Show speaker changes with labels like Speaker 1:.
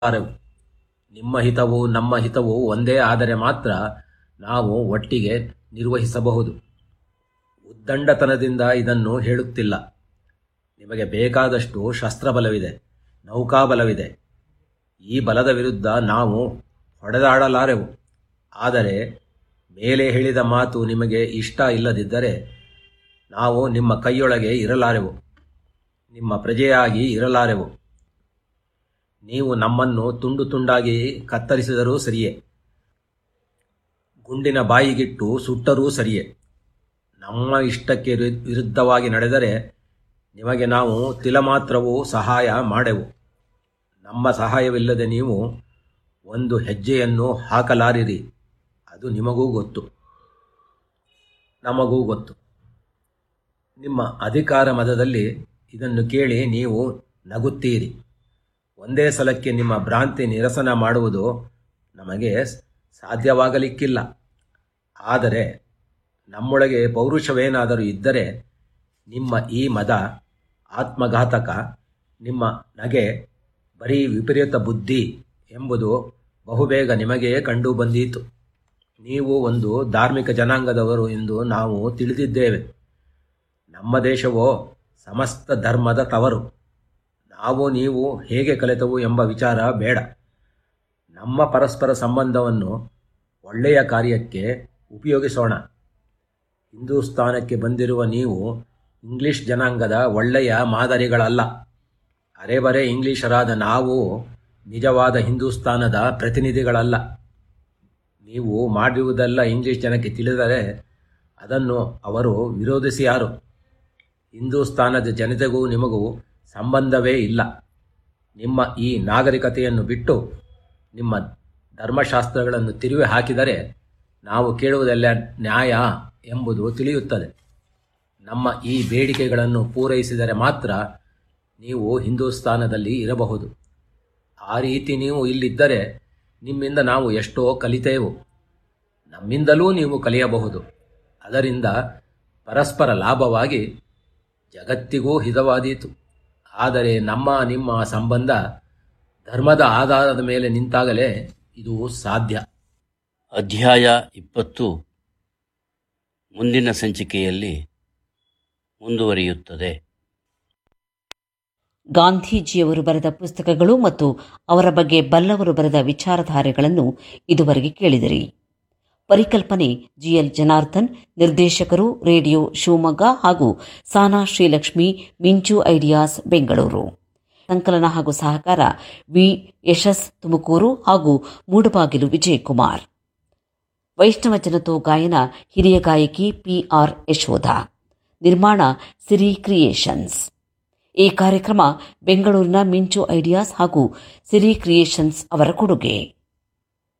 Speaker 1: ಬಾರವು ನಿಮ್ಮ ಹಿತವು ನಮ್ಮ ಹಿತವು ಒಂದೇ ಆದರೆ ಮಾತ್ರ ನಾವು ಒಟ್ಟಿಗೆ ನಿರ್ವಹಿಸಬಹುದು ಉದ್ದಂಡತನದಿಂದ ಇದನ್ನು ಹೇಳುತ್ತಿಲ್ಲ ನಿಮಗೆ ಬೇಕಾದಷ್ಟು ಶಸ್ತ್ರಬಲವಿದೆ ನೌಕಾಬಲವಿದೆ ಈ ಬಲದ ವಿರುದ್ಧ ನಾವು ಹೊಡೆದಾಡಲಾರೆವು ಆದರೆ ಮೇಲೆ ಹೇಳಿದ ಮಾತು ನಿಮಗೆ ಇಷ್ಟ ಇಲ್ಲದಿದ್ದರೆ ನಾವು ನಿಮ್ಮ ಕೈಯೊಳಗೆ ಇರಲಾರೆವು ನಿಮ್ಮ ಪ್ರಜೆಯಾಗಿ ಇರಲಾರೆವು ನೀವು ನಮ್ಮನ್ನು ತುಂಡು ತುಂಡಾಗಿ ಕತ್ತರಿಸಿದರೂ ಸರಿಯೇ ಗುಂಡಿನ ಬಾಯಿಗಿಟ್ಟು ಸುಟ್ಟರೂ ಸರಿಯೇ ನಮ್ಮ ಇಷ್ಟಕ್ಕೆ ವಿರು- ವಿರುದ್ಧವಾಗಿ ನಡೆದರೆ ನಿಮಗೆ ನಾವು ತಿಲಮಾತ್ರವೂ ಸಹಾಯ ಮಾಡೆವು ನಮ್ಮ ಸಹಾಯವಿಲ್ಲದೆ ನೀವು ಒಂದು ಹೆಜ್ಜೆಯನ್ನು ಹಾಕಲಾರಿರಿ ಅದು ನಿಮಗೂ ಗೊತ್ತು ನಮಗೂ ಗೊತ್ತು ನಿಮ್ಮ ಅಧಿಕಾರ ಮದದಲ್ಲಿ ಇದನ್ನು ಕೇಳಿ ನೀವು ನಗುತ್ತೀರಿ ಒಂದೇ ಸಲಕ್ಕೆ ನಿಮ್ಮ ಭ್ರಾಂತಿ ನಿರಸನ ಮಾಡುವುದು ನಮಗೆ ಸಾಧ್ಯವಾಗಲಿಕ್ಕಿಲ್ಲ ಆದರೆ ನಮ್ಮೊಳಗೆ ಪೌರುಷವೇನಾದರೂ ಇದ್ದರೆ ನಿಮ್ಮ ಈ ಮದ ಆತ್ಮಘಾತಕ ನಿಮ್ಮ ನಗೆ ಬರೀ ವಿಪರೀತ ಬುದ್ಧಿ ಎಂಬುದು ಬಹುಬೇಗ ನಿಮಗೇ ಕಂಡು ಬಂದೀತು ನೀವು ಒಂದು ಧಾರ್ಮಿಕ ಜನಾಂಗದವರು ಎಂದು ನಾವು ತಿಳಿದಿದ್ದೇವೆ ನಮ್ಮ ದೇಶವೋ ಸಮಸ್ತ ಧರ್ಮದ ತವರು ನಾವು ನೀವು ಹೇಗೆ ಕಲಿತವು ಎಂಬ ವಿಚಾರ ಬೇಡ ನಮ್ಮ ಪರಸ್ಪರ ಸಂಬಂಧವನ್ನು ಒಳ್ಳೆಯ ಕಾರ್ಯಕ್ಕೆ ಉಪಯೋಗಿಸೋಣ ಹಿಂದೂಸ್ತಾನಕ್ಕೆ ಬಂದಿರುವ ನೀವು ಇಂಗ್ಲಿಷ್ ಜನಾಂಗದ ಒಳ್ಳೆಯ ಮಾದರಿಗಳಲ್ಲ ಅರೆಬರೆ ಇಂಗ್ಲಿಷರಾದ ನಾವು ನಿಜವಾದ ಹಿಂದೂಸ್ತಾನದ ಪ್ರತಿನಿಧಿಗಳಲ್ಲ ನೀವು ಮಾಡಿರುವುದೆಲ್ಲ ಇಂಗ್ಲಿಷ್ ಜನಕ್ಕೆ ತಿಳಿದರೆ ಅದನ್ನು ಅವರು ವಿರೋಧಿಸಿಯಾರು ಹಿಂದೂಸ್ತಾನದ ಜನತೆಗೂ ನಿಮಗೂ ಸಂಬಂಧವೇ ಇಲ್ಲ ನಿಮ್ಮ ಈ ನಾಗರಿಕತೆಯನ್ನು ಬಿಟ್ಟು ನಿಮ್ಮ ಧರ್ಮಶಾಸ್ತ್ರಗಳನ್ನು ತಿರುವಿ ಹಾಕಿದರೆ ನಾವು ಕೇಳುವುದೆಲ್ಲ ನ್ಯಾಯ ಎಂಬುದು ತಿಳಿಯುತ್ತದೆ ನಮ್ಮ ಈ ಬೇಡಿಕೆಗಳನ್ನು ಪೂರೈಸಿದರೆ ಮಾತ್ರ ನೀವು ಹಿಂದೂಸ್ತಾನದಲ್ಲಿ ಇರಬಹುದು ಆ ರೀತಿ ನೀವು ಇಲ್ಲಿದ್ದರೆ ನಿಮ್ಮಿಂದ ನಾವು ಎಷ್ಟೋ ಕಲಿತೇವು ನಮ್ಮಿಂದಲೂ ನೀವು ಕಲಿಯಬಹುದು ಅದರಿಂದ ಪರಸ್ಪರ ಲಾಭವಾಗಿ ಜಗತ್ತಿಗೂ ಹಿತವಾದೀತು ಆದರೆ ನಮ್ಮ ನಿಮ್ಮ ಸಂಬಂಧ ಧರ್ಮದ ಆಧಾರದ ಮೇಲೆ ನಿಂತಾಗಲೇ ಇದು ಸಾಧ್ಯ
Speaker 2: ಅಧ್ಯಾಯ ಇಪ್ಪತ್ತು ಮುಂದಿನ ಸಂಚಿಕೆಯಲ್ಲಿ ಮುಂದುವರಿಯುತ್ತದೆ
Speaker 3: ಗಾಂಧೀಜಿಯವರು ಬರೆದ ಪುಸ್ತಕಗಳು ಮತ್ತು ಅವರ ಬಗ್ಗೆ ಬಲ್ಲವರು ಬರೆದ ವಿಚಾರಧಾರೆಗಳನ್ನು ಇದುವರೆಗೆ ಕೇಳಿದಿರಿ ಪರಿಕಲ್ಪನೆ ಜಿಎಲ್ ಜನಾರ್ದನ್ ನಿರ್ದೇಶಕರು ರೇಡಿಯೋ ಶಿವಮೊಗ್ಗ ಹಾಗೂ ಸಾನಾ ಶ್ರೀಲಕ್ಷ್ಮಿ ಮಿಂಚು ಐಡಿಯಾಸ್ ಬೆಂಗಳೂರು ಸಂಕಲನ ಹಾಗೂ ಸಹಕಾರ ವಿ ಯಶಸ್ ತುಮಕೂರು ಹಾಗೂ ಮೂಡಬಾಗಿಲು ವಿಜಯಕುಮಾರ್ ವೈಷ್ಣವ ಜನತೋ ಗಾಯನ ಹಿರಿಯ ಗಾಯಕಿ ಪಿಆರ್ ಯಶೋಧ ನಿರ್ಮಾಣ ಸಿರಿ ಕ್ರಿಯೇಷನ್ಸ್ ಈ ಕಾರ್ಯಕ್ರಮ ಬೆಂಗಳೂರಿನ ಮಿಂಚು ಐಡಿಯಾಸ್ ಹಾಗೂ ಸಿರಿ ಕ್ರಿಯೇಷನ್ಸ್ ಅವರ ಕೊಡುಗೆ